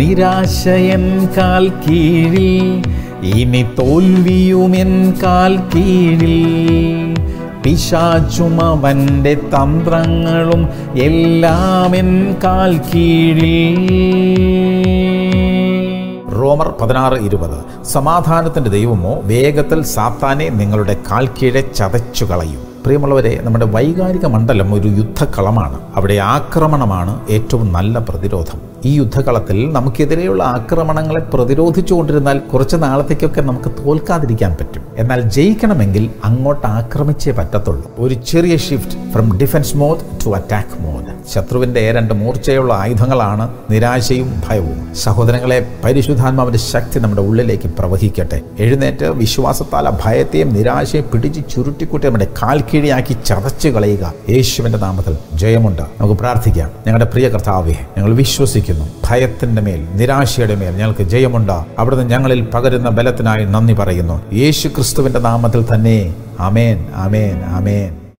നിരാശയൻ കാൽ കീഴിൽ ഇനി തോൽവിയുമെൻ കാൽ കീഴിൽ പിശാചും അവൻ്റെ തന്ത്രങ്ങളും എല്ലാം എൻ കാൽ കീഴിൽ റോമർ പതിനാറ് ഇരുപത് സമാധാനത്തിൻ്റെ ദൈവമോ വേഗത്തിൽ സാത്താനെ നിങ്ങളുടെ കാൽ കീഴെ ചതച്ചു കളയും പ്രിയമുള്ളവരെ നമ്മുടെ വൈകാരിക മണ്ഡലം ഒരു യുദ്ധക്കളമാണ് അവിടെ ആക്രമണമാണ് ഏറ്റവും നല്ല പ്രതിരോധം ഈ യുദ്ധകളത്തിൽ നമുക്കെതിരെയുള്ള ആക്രമണങ്ങളെ പ്രതിരോധിച്ചു കൊണ്ടിരുന്നാൽ കുറച്ച് നാളത്തേക്കൊക്കെ നമുക്ക് തോൽക്കാതിരിക്കാൻ പറ്റും എന്നാൽ ജയിക്കണമെങ്കിൽ അങ്ങോട്ട് ആക്രമിച്ചേ പറ്റത്തുള്ളൂ ഒരു ചെറിയ shift from defence mode to attack mode ശത്രുവിൻ്റെ രണ്ട് മൂർച്ചയുള്ള ആയുധങ്ങളാണ് നിരാശയും ഭയവും സഹോദരങ്ങളെ പരിശുദ്ധാത്മാവിൻ്റെ ശക്തി നമ്മുടെ ഉള്ളിലേക്ക് പ്രവഹിക്കട്ടെ എഴുന്നേറ്റ് വിശ്വാസത്താൽ ആ ഭയത്തെയും നിരാശയും പിടിച്ച് ചുരുട്ടിക്കൂട്ടി നമ്മുടെ കാൽ കീഴിയാക്കി ചതച്ചു കളയുക യേശുവിൻ്റെ നാമത്തിൽ ജയമുണ്ട് നമുക്ക് പ്രാർത്ഥിക്കാം ഞങ്ങളുടെ പ്രിയ കർത്താവെ ഞങ്ങൾ വിശ്വസിക്കുന്നു ഭയത്തിൻ്റെ മേൽ നിരാശയുടെ മേൽ ഞങ്ങൾക്ക് ജയമുണ്ട് അവിടുന്ന് ഞങ്ങളിൽ പകരുന്ന ബലത്തിനായി നന്ദി പറയുന്നു യേശു ക്രിസ്തുവിൻ്റെ നാമത്തിൽ തന്നെ അമേൻ അമേൻ അമേൻ